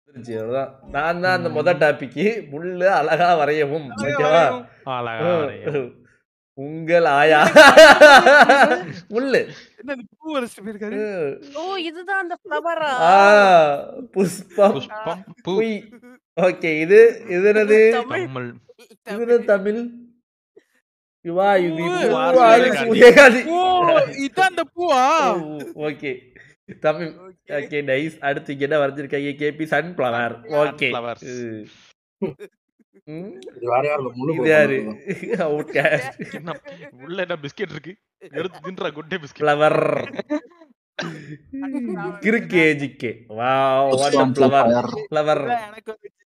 வந்துருச்சு, அவ்வளவுதான். நான் தான் அந்த முத டாபிக் முள்ளு அழகா வரையவும் ஓகேவா அழகா வரையும். உங்கள் ஆயா முள்ளு என்ன இந்த பூ வரைச்சிட்டு போயிருக்காரு ஓ இதுதான் அந்த ஃப்ளவரா ஆ புஷ்பம் புஷ்பம் பூ புய் ஓகே இது இது என்னது தமிழ் தமிழ் இது என்ன தமிழ் இவா இது பூ, பூவா, இது சூரியகாந்தி. சூரியகாந்தி. ஓ இதான் அந்த பூவா ஓகே தமிழ் ஓகே நைஸ் அடுத்து இங்க என்ன வரைஞ்சிருக்காங்க கேபி சன்ஃபிளவர் ஓகே Sunflowers. இது வேற யாரும் இல்ல, முள்ளு இது யாரு போட்டு ஓகே என்ன உள்ள என்ன பிஸ்கெட் இருக்கு எடுத்து தின்றா குட்டே பிஸ்கெட் ஃப்ளவர் கிறுக்கு ஜிக்கே wow what a flower flower எனக்கு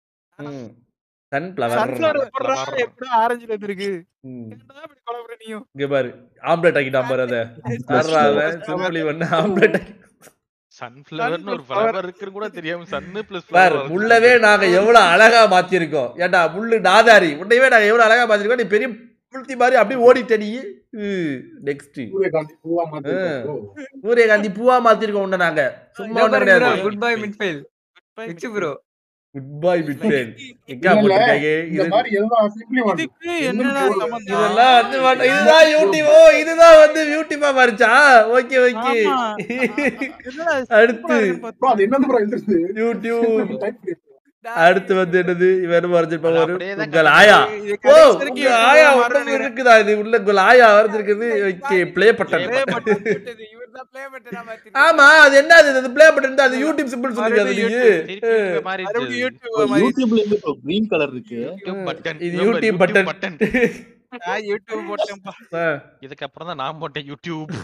சன்ஃபிளவர் சன்ஃபிளவர் எப்படா Flower. எப்படி ஆரஞ்சுல இருந்திருக்கு ம் ஏன்டா இப்படி குழம்புற நீயும் இங்க பாரு ஆம்லெட் ஆக்கிட்டான் பாரு அத ஆடுறாவ சிம்பிளி பண்ண ஆம்லெட் ஆக்கி சன்ஃபிளவர்னு ஒரு ஃப்ளவர் இருக்குன்னு கூட தெரியாம சன்னு பிளஸ் பாரு முள்ளவே நாங்க எவ்வளவு அழகா மாத்திருக்கோம் ஏன்டா முள்ளு நாதாரி உன்னையவே நாங்க எவ்வளவு அழகா மாத்திருக்கோம் நீ பெரிய புளுத்தி மாதிரி அப்படியே ஓடிட்ட நீ நெக்ஸ்ட் சூரியகாந்தி பூவா மாத்திருக்கோம். சூரியகாந்தி பூவா மாத்திருக்கோம் உன்ன நாங்க சும்மா ஒண்ணும் கிடையாது குட் பை மிட்ஃபீல் மிச்சு ப்ரோ குட் பை பிட்ஃபேன் எங்க இல்ல, போட்டுருக்காங்க இந்த இது மாதிரி எல்லாம் simply one. இதுக்கு என்னடா இன்னும் சம்பந்தம் இதெல்லாம் வந்து மாட்டோம் இதுதான் யூடியூப் ஓ இதுதான் வந்து யூடியூபா மாறிச்சா ஓகே ஓகே ஆமா. என்னடா அடுத்து சூப்பரா இருக்குன்னு bro, அது என்னது bro எழுதுறது? யூடியூப் Type பண்ணி. அடுத்து வந்து என்னது இவன் மறைஞ்சிருப்பா அது ஒரு அப்படியே தான் உங்கள் கண்டிப்பா ஆயா இது ஓ கடைசி வரைக்கும் உங்க எப்படி ஆயா மாறும்னு ஒண்ணு இருக்குதா இது உள்ள உங்கள் ஆயா வரைஞ்சிருக்குது okay play button Play button. இவர்தான் play button ஆ மாத்திருக்காரு. ஆமா அது என்ன அது ப்ளே பட்டன் அது யூடியூப் சிம்பிள் சொல்லுங்க அது நீங்க மறுபடியும் மாறி மறுபடியும் YouTube bro, மாதிரி YouTubeல இருந்து bro, green color இருக்கு. யூடியூப் பட்டன் இது யூடியூப் பட்டன் பட்டன் நான் YouTube போட்டேன்ப்பா. இதுக்கு அப்புறம் தான் நான் போட்டேன் யூடியூப்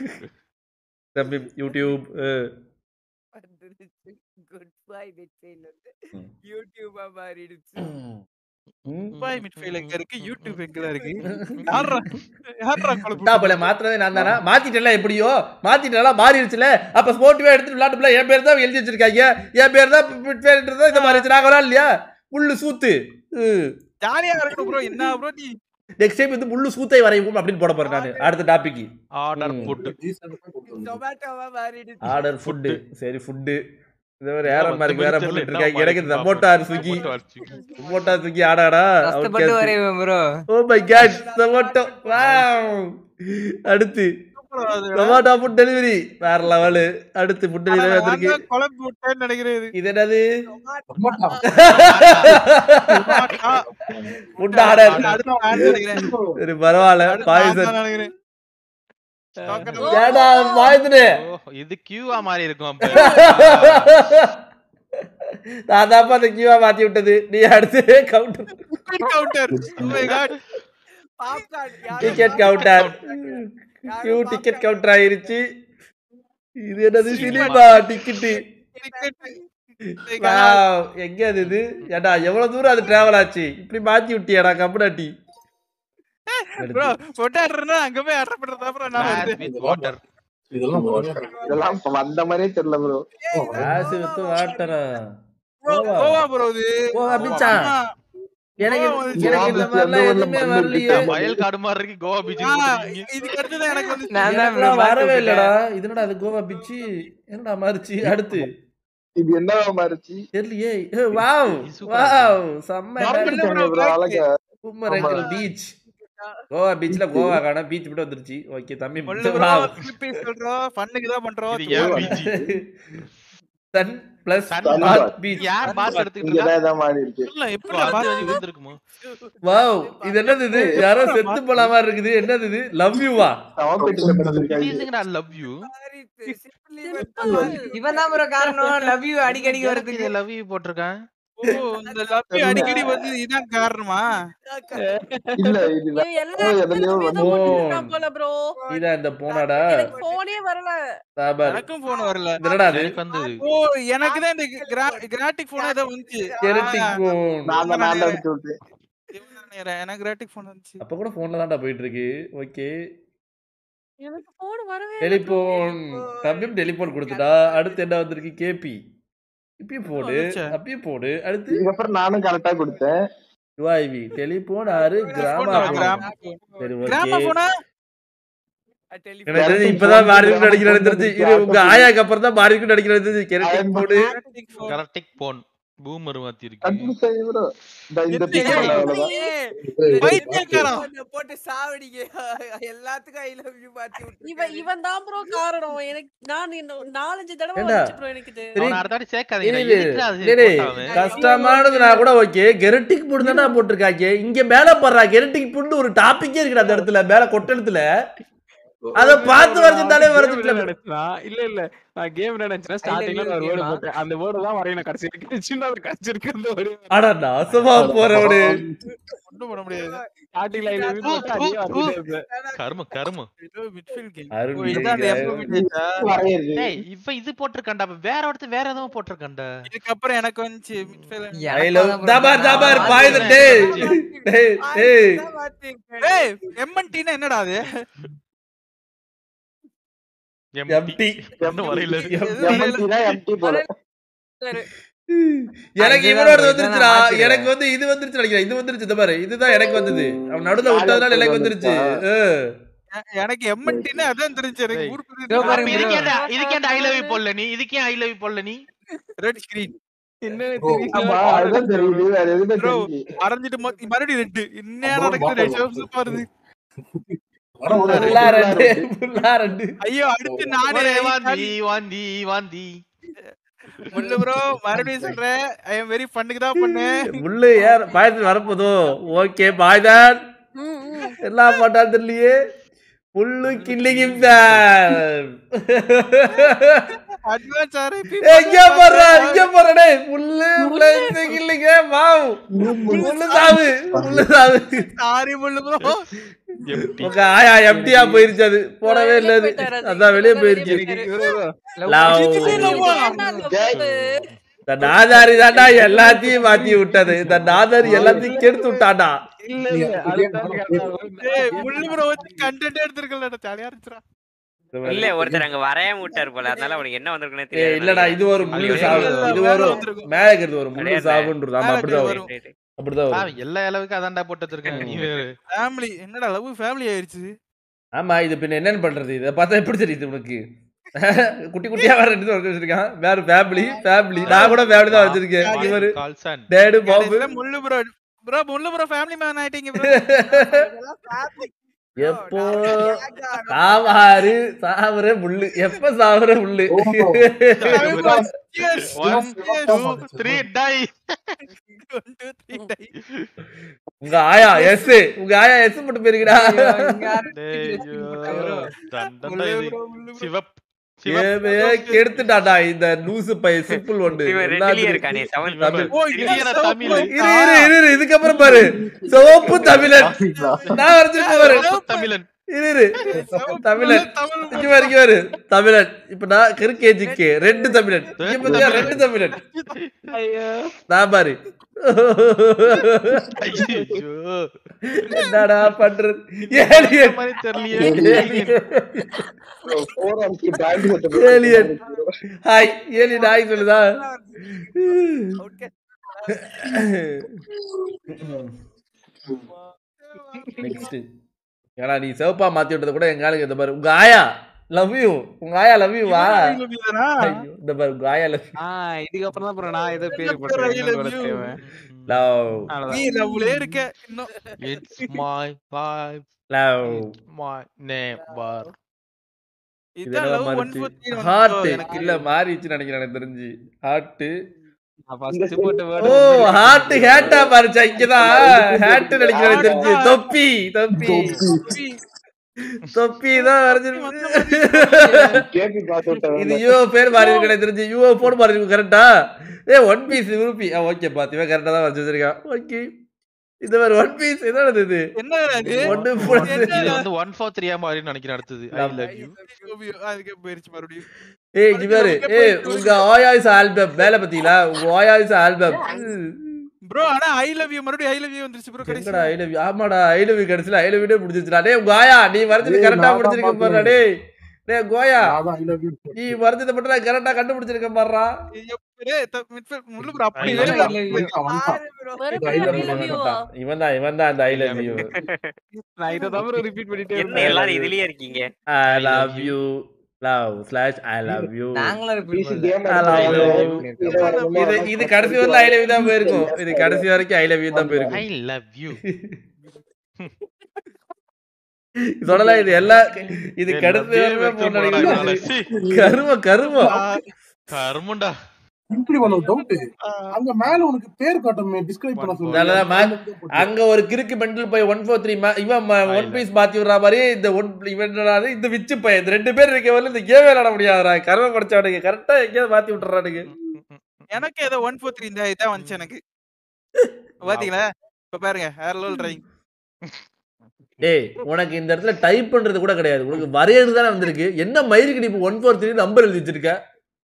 தம்பி யூடியூப் வந்துருச்சு. Goodbye Bitfail வந்து ம். YouTube ஆ மாறிடுச்சு. Dubai midfield எங்க இருக்கு YouTube எங்கதான் இருக்கு யார்ரா யார்ரா குழப்பம் விட்டா போல மாத்துறதே நான் தானா மாத்திட்டல எப்படியோ மாத்திட்டலாம் மாறிடுச்சுல அப்ப ஸ்போர்ட்டிவா எடுத்து விளையாட்டுல என் பேர் தான் எழுதி வச்சிருக்காங்க என் பேர் தான் பேர் இந்த மாதிரி நாங்க விளையாட இல்லையா முள்ளு சூத்து ஜாலியா இருக்கணும் ப்ரோ என்ன ப்ரோ நீ நெக்ஸ்ட் டைம் வந்து முள்ளு சூத்தை வரையும் அப்படின்னு போட போறேன் நான் அடுத்த டாபிக் ஆர்டர் ம். ஃபுட் Decent ஆ போட்டு வந்து. Tomatoவா மாறிடுச்சு. ஆர்டர் ஃபுட்டு சரி ஃபுட்டு இது ஒரு ஏற மாதிரி வேற போட்டுட்டு இருக்காங்க எனக்கு இந்த மோட்டார் ஸ்விக்கி மோட்டார் ஸ்விக்கி ஆடாடா கஷ்டப்பட்டு வரைவேன் bro oh my god tomato wow அடுத்து bro அது டொமேட்டோ ஃபுட் டெலிவரி வேற லெவலு அடுத்து ஃபுட் டெலிவரி நான் வந்திருக்கு தான் குழம்பு விட்டேன்னு நினைக்கிறேன் இது. இது என்னது ஆமாடா. ஆ, ஃபுட் ஆர்டர் அடுத்து நான் நினைக்கிறேன் சரி பரவாயில்ல அடுத்து நான் பாய்சன் தான் நினைக்கிறேன் Token ஓ. ஏடா பாய்சனு இது கியூவா மாறி இருக்கும் அப்ப நான் தான்ப்பா அந்த கியூவா மாத்தி விட்டது நீ அடுத்து counter Ticket counter. Oh my god. Popcorn. யாரும் டிக்கெட் popcorn. கவுண்டர் யாரும் கியூ popcorn டிக்கெட் கவுண்டர் ஆயிருச்சு இது என்னது சினிமா டிக்கெட்டு Ticket. வாவ் எங்க அது இது ஏடா எவ்வளவு தூரம் அது டிராவல் ஆச்சு இப்படி மாத்தி விட்டியாடா கம்பனாட்டி Bro, photo ஆடுறேன்னா அங்க போய் ஆர்டர் பண்றதா bro நான் வருது. வித் வாட்டர் இதெல்லாம் பொறுமையா இருக்கு. இதெல்லாம் இப்ப வந்த மாதிரியே தெரியல ப்ரோ காசு வித்து வாட்டரா Bro, கோவா. கோவா bro இது. கோவா பீச்சா ஆமா. எனக்கு கோவா வந்து எனக்கு இந்த கோவா மாதிரிலாம் பீச் எதுவுமே எந்த ஊர்ல வரலையே மண்ணு வயல் காடு மாதிரி இருக்கு கோவா பீச் ஆ, இதுக்கு அடுத்துதான் எனக்கு வந்து நான் தான் bro எனக்குலாம் பார்த்து வரவே விட்டுட்டேன். இல்லடா இது என்னடா அது கோவா பீச் என்னடா மாறிச்சு அடுத்து இது என்னவா மாறிச்சு தெரியலையே ஏ, வாவ் இது சூப்பரா வாவ் செம்ம Normal ப்ரோ அழகா குமரங்கல் பீச் கோவா பீச்ல கோவா காண பீச் மட்டும் வந்துருச்சு ஓகே தம்பி சொல்லு bro, வாவ் திருப்பி சொல்றோம், fun-க்கு தான் பண்றோம். இது ஏன் beach sun plus Sun bath beach யார் பாஸ் எடுத்துக்கிட்டு இங்கதான் இதான் மாறி இருக்கு இல்ல, இருக்கா எப்படிடா பாத்து- வந்திருக்குமோ வாவ் இது என்னது இது யாரோ செத்து போன மாதிரி இருக்குது என்னது இது லவ் யூவா சவப்பேட்டில படுத்திருக்காங்க லவ் யூ மாறிடுச்சு. Simply Simple. வந்து இவன் தான் ப்ரோ காரணம் லவ் யூ அடிக்கடி வரதுக்கு லவ் யூ போட்டிருக்கேன் ஓ, இந்த love you அடிக்கடி வந்து இதான் காரணமா இல்ல இது இவன் எல்லா ஓ, எதுலயோ இடத்துலயும் இதை வந்து- போட்டுருக்கான் போல bro. இதான் இந்த போனாடா எனக்கு போனே வரல சாபார் எனக்கும் போன் வரல இது என்னடா அது எனக்கு வந்து ஓ எனக்கு தான் இந்த கிராட்டிக் போன் ஏதோ வந்துச்சு கெரட்டிக் ஆ, போன் நான் தான் நான் தான் அடிச்சு விட்டேன் இவன் தான் நினைக்கிறேன். எனக்கு கிராட்டிக் போன் வந்துச்சு அப்ப கூட போன்ல தான்டா போயிட்டு இருக்கு ஓகே எனக்கு போன் வரவே இல்ல bro. டெலிபோன் தம்பியும் டெலிபோன் கொடுத்துட்டா அடுத்து என்ன வந்திருக்கு கேபி இப்பயும் போடு வந்துச்சா? அப்பயும் போடு அடுத்து இதுக்கப்புறம் நானும் கரெக்டா கொடுத்தேன் யுஐவி டெலிபோன் ஆறு கிராம கிராம போன் phone. சரி கிராம ஓகே போனா Telephone. எனக்கு தெரிஞ்சு இப்பதான் மாறி இருக்குன்னு நினைக்கிறேன் தெரிஞ்சு இது உங்க ஆயாக்கு அப்புறம் தான் மாறி இருக்குன்னு நினைக்கிறேன் தெரிஞ்சு கெரட்டிக் போடு கிராட்டிக் phone. கரெக்டிக் போன் பூமர் மாத்தி இருக்கு கண்டுபிடிச்சாங்க bro. இந்த இந்த என்ன picture ஏய், ல அவ்வளவுதான். ஏய், பைத்தியக்காரன். உன்னை போட்டு சாவடிங்க எல்லாத்துக்கும் ஐ லவ் யூ மாத்தி விட்டு இவன் இவன் தான் ப்ரோ காரணம் எனக்கு நான் இன்னும் நாலஞ்சு தடவை ஏண்டா? வந்துச்சு ப்ரோ எனக்கு இது சரி. அவன அடுத்த வாட்டி சேர்க்காதீங்கடா இரு, எதுக்குடா அது டேய், டேய், போட்டாவே? கஷ்டமானது நான் கூட ஓகே கெரட்டிக் புட் தானே போட்டிருக்காங்க இங்க மேல போடுறா கெரட்டிக் புட் ஒரு டாபிக்கே இருக்குடா அந்த இடத்துல மேல கொட்டெழுத்துல அத பார்த்து வரைஞ்சிருந்தாலே வரைஞ்சிட்டல இல்ல இல்ல நான் கேம் நினைச்சேன் ஸ்டார்டிங்ல ஒரு வேர்டு போட்டேன் அந்த வேர்டு தான் வரையணும் கடைசி வரைக்கும் சின்ன அது கடைசிருக்கு அந்த வேர்டு அட நாசமா போறவனு ஒண்ணும் பண்ண முடியாது ஸ்டார்டிங்ல ஐ லவ் யூ ஊ, போட்டு அதே ஊ, வரைஞ்சிட்டே இருப்பேன் கரும கரும ஏதோ midfield game. அருண் ஓ, இதான் அந்த நீங்க- எப்ப விட்டுச்சா? வரையறது. டேய் இவன் இது போட்டிருக்கான்டா அப்ப வேற ஒருத்தர் வேற எதுவும் போட்டிருக்கான்டா இதுக்கப்புறம் எனக்கு வந்துச்சு midfield. I love- தாபார் தாபார் பாயுது டேய் டேய் டேய் ஏய் MNT னா என்னடா அது எம்டி இன்னும் வரையில MNT னா empty போல. எனக்கு இதுதான் இவனோட bro, வந்துருச்சுடா இதான் நான் மாத்திடுவேன். எனக்கு வந்து இது வந்துருச்சு நினைக்கிறேன் இது வந்துருச்சு இந்த பாரு இதுதான் எனக்கு வந்தது அவன் நடுவுல விட்டதுனால எனக்கு வந்துருச்சு அஹ். எ- எனக்கு MNT னா அதான் தெரிஞ்சு எனக்கு ஏய். ஊர் பேரு இதோ அப்ப பாருங்க bro. இதுக்கு ஏன்டா இதுக்கு ஏன்டா ஐ லவ் யூ போடல நீ இதுக்கு ஏன் ஐ லவ் யூ போடல நீ ரெட் ஸ்கிரீன் ஆமா, அதுதான் தெரியுது. வேற எதுவுமே Bro. தெரியல. மறந்துட்டு மொத்த- மறுபடியும் ரெட் என்ன நடக்குது ரெட் ஷோப்ஸ் வருது ஆனா ஒரு ஃபுல்லா ரெண்டு ஃபுல்லா ரெண்டு ஐயோ அடுத்து நானே ஒரே வாந்தி வாந்தி வாந்தி முள்ளு ப்ரோ மறுபடியும் சொல்றேன் ஐ எம் வெரி ஃபன்னுக்கு தான் பண்ணேன் முள்ளு ஏன் பாயத்தில் வரப்போதோ ஓகே பாய்தான் ம், ம். எல்லாம் போட்டான் தெரியலையே புல்லு கில்லிங் தான் அட்வான்ஸ் ஆர்ஐபி எங்க போற இங்க போற டேய் புல்லு பிளஸ் கில்லிங்க வாவ் புல்லு சாவு புல்லு சாவு சாரி முள்ளு ப்ரோ எம்டி உங்க ஆயா எம்டியா போயிருச்சு அது போடவே இல்ல அது அதான் வெளியே போயிருச்சு லவ். ஏன்டா லவ்? இந்த நாதாரி தாண்டா எல்லாத்தையும் மாத்தி விட்டது இந்த நாதாரி எல்லாத்தையும் கெடுத்து விட்டாடா இல்ல இல்ல ஏய் முள்ளு ப்ரோ வந்து கண்டென்ட் எடுத்துருக்கல ஜாலியா இருந்துச்சுடா இல்ல ஒருத்தர் அங்க வரையாம விட்டாரு போல அதனால அவனுக்கு என்ன வந்திருக்குன்னே ஏய் தெரியாது இல்லடா இது ஒரு முள்ளு அது சாவு இல்ல, இது மேல ஒரு வந்திருக்கும். மேல இருக்கிறது ஒரு முள்ளு கிடையாது. சாவுன்றது ஆமா மேல அப்படிதான் இருக்கிறது வரும் ரைட், ரைட். அப்படிதான் வரும் ஆ, எல்லா அளவுக்கு அதான்டா போட்டு வச்சிருக்காங்க நீ வேற ஃபேமிலி என்னடா லவ் ஃபேமிலி ஆயிருச்சு ஆமா இது பின்ன என்னன்னு பண்றது இதை பார்த்தா எப்படி தெரியுது உனக்கு குட்டி குட்டியா வேற ரெண்டு ஒர்க் வச்சிருக்கான் வேற ஃபேமிலி ஃபேமிலி நான் கூட ஃபேமிலி தான் வச்சிருக்கேன் இவரு கால்சான் டேடு பாபு கடைசில முள்ளு ப்ரோ ப்ரோ முள்ளு ப்ரோ ஃபேமிலி மேன் ஆயிட்டீங்க ப்ரோ எப்போ சாவாரு சாவர முள்ளு எப்ப சாவர முள்ளு ஒன் டூ த்ரீ டை உங்க ஆயா எஸ் உங்க ஆயா எஸ் மட்டும் போயிருக்கடா தண்டனை இது சிவப் சிவப் ஏமே கெடுத்துட்டாடா இந்த லூசு பை சிம்பிள் ஒன்று இவன் ரெண்டுலயே இருக்கானே செவன் தமிழ். ஓ இந்தியன தமிழ். இரு இரு இரு இரு இதுக்கப்புறம் பாரு சிவப்பு தமிழன் நான் வரைஞ்சிருக்க பாரு தமிழன் இரு இரு தமிழன் இங்க பாரு இங்க பாரு தமிழன் இப்ப நான் கிருக்கேஜிக்கு ரெண்டு தமிழன் இங்க பாத்தியா ரெண்டு தமிழன் நான் பாரு ஐயோ என்னடா பண்றது இந்த ஏலியன் மாதிரி தெரியலையே ஏலியன் ஹாய் ஏலியன் ஹாய் சொல்லுதா நெக்ஸ்ட் ஏன்னா நீ சிவப்பா மாத்தி விட்டது கூட எங்க ஆளுங்க இந்த பாரு உங்க ஆயா லவ் யூ உங்க ஆயா லவ் யூ வா ஐயோ, இந்த பாரு உங்க ஆயா லவ் ஆஹ் இதுக்கப்புறம் தான் ப்ரோ நான் ஏதோ பேர் லவ் நீ லவ்லே இருக்க இன்னும் it's my life love my neighbour இதான் love one four three heart இல்ல மாறிச்சு நினைக்கிறேன் எனக்கு தெரிஞ்சு ஹார்ட் ஃபர்ஸ்ட் போட்ட ஓ ஹார்ட் ஹேட்டா மாறிச்சா இங்கதான் ஹேட் நினைக்கிறேன் எனக்கு தெரிஞ்சு தொப்பி தொப்பி தொப்பி தான் வரைஞ்சிருக்கு இது யூ பேர் மாறி இருக்கு எனக்கு தெரிஞ்சு யூ போன் மாறி இருக்கு கரெக்டா ஏ ஒன் பீஸ் உருப்பி ஆ ஓகே பாத்து இவன் கரெக்டா தான் வச்சு வச்சிருக்கான் ஓகே இது மாதிரி ஒன் பீஸ் என்னது இது என்ன இது ஒன்னு இது வந்து ஒன் ஃபோர் த்ரீயா மாதிரி நினைக்கிறேன் அடுத்தது ஐ லவ் யூ அதுக்கு போயிருச்சு மறுபடியும் ஏய் இங்க பாரு ஏய் உங்க ஓயாய்ஸ் ஆல்பம் மேல பாத்தீங்களா உங்க ஓயாய்ஸ் ஆல்பம் ப்ரோ ஆனா ஐ லவ் யூ மறுபடியும் ஐ லவ் யூ வந்துருச்சு ப்ரோ கடைசி எங்கடா ஐ லவ் யூ ஆமாடா ஐ லவ் யூ கடைசில ஐ லவ் யூ முடிஞ்சிருச்சுடா டேய் உங்க ஆயா நீ வரைஞ்சது ஏய், கரெக்டா நான் தான் முடிச்சிருக்க பாருடா பார்த்தேன். டேய் டேய் கோயா அதான் I love you. நீ வரைஞ்சதை மட்டும் நான் கரெக்டா கண்டுபிடிச்சிருக்க பாருடா முள்ளு ப்ரோ அப்படி I இல்ல. love வந்துட்டான், வந்துட்டான். மறுபடியும் I love I love you -ஆ? இவன் தான் இவன் தான் அந்த ஐ லவ் யூ நான் இதை தான் ப்ரோ ரிப்பீட் பண்ணிட்டே என்ன எல்லாரும் இதுலயே இருக்கீங்க I love you love slash I love you நாங்களும் repeat PC பண்ணல. game I love எடுத்து you. இதை வந்து இது இது கடைசி வரைக்கும் ஐ லவ் யூ தான் போயிருக்கும் இது கடைசி வரைக்கும் ஐ லவ் யூ தான் ஐ போயிருக்கும் லவ் யூ சொல்லலாம் இது எல்லா இது கடைசி வரைக்கும் போன கரும கரும கருமண்டா இப்படி பண்ண டவுட் அங்க மேல உனக்கு பேர் காட்டுமே டிஸ்கிரைப் பண்ண நல்லதா, man. சொல்லுங்க அங்க ஒரு கிறுக்கு மெண்டல் போய் ஒன் ஃபோர் த்ரீ இவன் ஒன் பீஸ் மாத்தி விடுற மாதிரி இந்த ஒன் இவன் இந்த விச்சு பையன் இந்த ரெண்டு பேர் இருக்க வரல இந்த கேம் விளையாட முடியாதுடா கரும படிச்சவனுக்கு கரெக்டா எங்கேயாவது மாத்தி விட்டுறானுங்க எனக்கு ஏதோ ஒன் ஃபோர் த்ரீ இந்த இதான் வந்துச்சு எனக்கு பாத்தீங்களா இப்ப பாருங்க ஹேர்லோல் டிரைவிங் டேய் உனக்கு இந்த இடத்துல டைப் பண்றது கூட கிடையாது உனக்கு வரையறது தானே வந்திருக்கு என்ன மயிருக்கு நீ இப்போ ஒன் ஃபோர் த்ரீ நம்பர் எழுதி வச்சிருக்க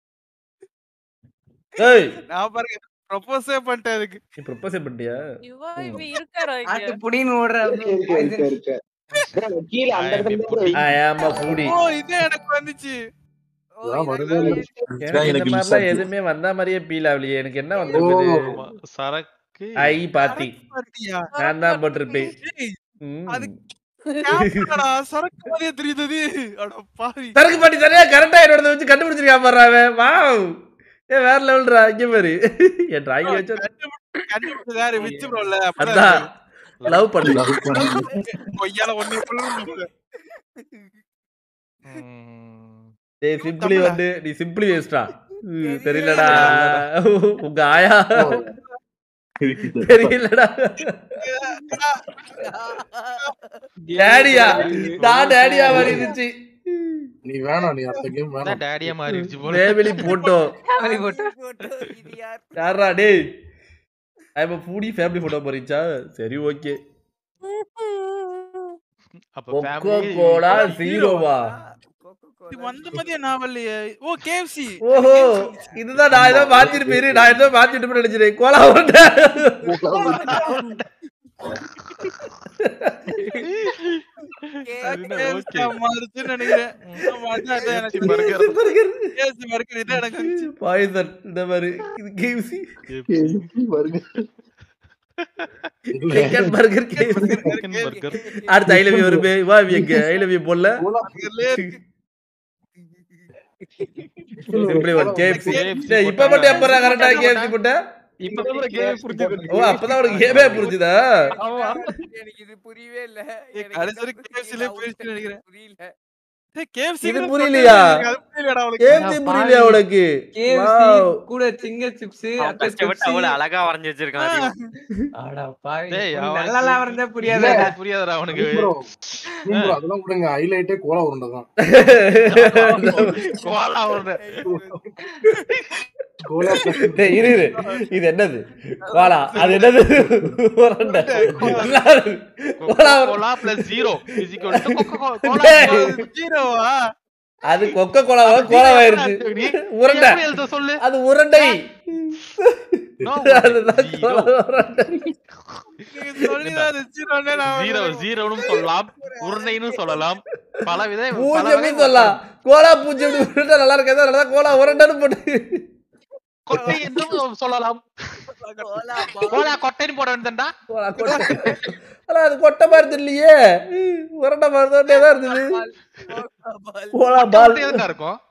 ஏய் நான் பாருங்க ப்ரொபோஸே பண்ணிட்டேன் அதுக்கு நீ ப்ரொபோஸ் பண்ணிட்டியா இவா இவ இருக்காரா ஆட்டு இங்க புடின்னு ஓடுற இருக்கு, இருக்கு, இருக்கு, இருக்கு. கீழே அந்த I am a இடத்துல pudding. ஐ ஆம் அ ஃபூடி ஓ இதே எனக்கு வந்துச்சு ஓ, இதெல்லாம் எனக்கு வருதே இல்ல. எனக்கு இந்த எனக்கு miss மாதிரிலாம் ஆகுது. எதுவுமே வந்த மாதிரியே ஃபீல் ஆகலையே எனக்கு என்ன வந்திருக்குது ஆமா, சரக்கு ஐ பாத்தி பார்த்தியா? நான் தான் போட்டிருப்பேன் ஏய், ம். அது கேப்டா, சரக்கு மாதிரியே தெரியுது அது. அட பாவி சரக்கு பாட்டி சரியா கரெக்டா என்னோட வச்சு கண்டுபிடிச்சிருக்கா பாரு அவன் வாவ் ஏ வேற லெவல்ரா இங்க பாரு என் டிராயிங் வச்சு கண்டுபிடி- கண்டுபிடிச்சது யாரு? விச்சு bro ல. அதான் அப்பதான் லவ் பண்ணு love பண்ணு. கொய்யால ஒண்ணே சொல்லுங்க. ம். டேய் சிம்பிளி வந்து நீ சிம்பிளி வேஸ்டா தெரியலடா உங்க ஆயா தெரியலடா டேடியா நான் டேடியா மாதிரி இருந்துச்சு நீ வேணாம் நீ அடுத்த கேம் வேணாம் அதான் டேடியா மாறிடுச்சு போல family photo family photo. Photo, இது யார்? யாரா டேய் ஐ ஃபூடி ஃபேமிலி போட்டோ போறீச்சா சரி ஓகே அப்ப கொக்கோ family- கோலா ஜீரோவா இது வந்த மாதிரியே நாவல்லையே. ஓ KFC. ஓஹோ இதுதான் நான் ஏதோ மாத்திருப்பேன் நான் ஏதோ மாத்திட்டு நினைச்சிட்டேன் கோலா உருண்டை அதுனா KFC okay. மாறுச்சுன்னு நினைக்கிறேன். ஆமா, அதான், அதான் எனக்கு burger. KFC burger இதான் எனக்கு வந்துச்சு. பாய்சன் இந்த மாதிரி இது கேஎஃப்சி வருங்க இல்ல. Chicken burger KFC Chicken burger. அடுத்து ஐ லவ் யூ வருமே வா எங்க ஐ லவ் யூ போடல burgerலயே இருக்கு. சிம்பிளி ஒன் கேஎஃப்சி KFC இப்ப மட்டும் எப்பறா கரெக்டா கேஎஃப்சி போட்ட இப்பதான் bro game புரிஞ்சுது ஓ அப்பதான் உனக்கு கேமே புரிஞ்சுதா ஆமா எனக்கு இது புரியவே இல்ல கடைசி வரைக்கும் KFC லயே போயிடுச்சுன்னு நினைக்கிறேன். புரியல ஏய், KFC இது ங்கிறது புரியலையா? அது புரியலடா அவளுக்கு. கேஎஃப்சி புரியலையா உனக்கு KFC Wow. கூட சிங்க சிப்ஸ் அவன் கஷ்டப்பட்டு அவ்வளவு அழகா வரைஞ்சு வச்சிருக்கான் அதையும். அட பாவி டேய், உனக்கு அவன் நல்லா வரைஞ்சா புரியாத புரியாதா அவனுக்கு bro, bro, அதெல்லாம் விடுங்க ஹைலைட்டே கோலா உருண்டை தான் கோலா உருண்டை. கோலா plus டேய், இரு இரு இது என்னது கோலா அது என்னது உருண்டை. கோலா உருண்டை. Cola plus zero is equal to Coca-Cola. Cola டேய். plus ஜீரோவா? அது கொக்க கோலாவா கோலாவாயிருச்சு நீ உருண்டை எப்படி எழுத சொல்லு அது உருண்டை No, அதுதான் zero. கோலா உருண்டை நீங்க சொல்லிதான் அது ஜீரோன்னே நான் ஜீரோ ஜீரோனும் சொல்லலாம் உருண்டைன்னு சொல்லலாம் பல வித பல பூஜ்ஜியம் வகை சொல்லலாம் கோலா பூஜ்ஜியம் உருண்டை நல்லா இருக்கா நல்லா கோலா உருண்டைன்னு போட்டு கொட்டை என்றும் சொல்லலாம் கோலா கொட்டைன்னு போட வேண்டியதுடா கோலா கொட்டை ஆனா அது கொட்டை மாதிரி தெரியலையே உருண்டை மாதிரி தான் இருந்தது கோலா பால் எதுக்கா இருக்கும்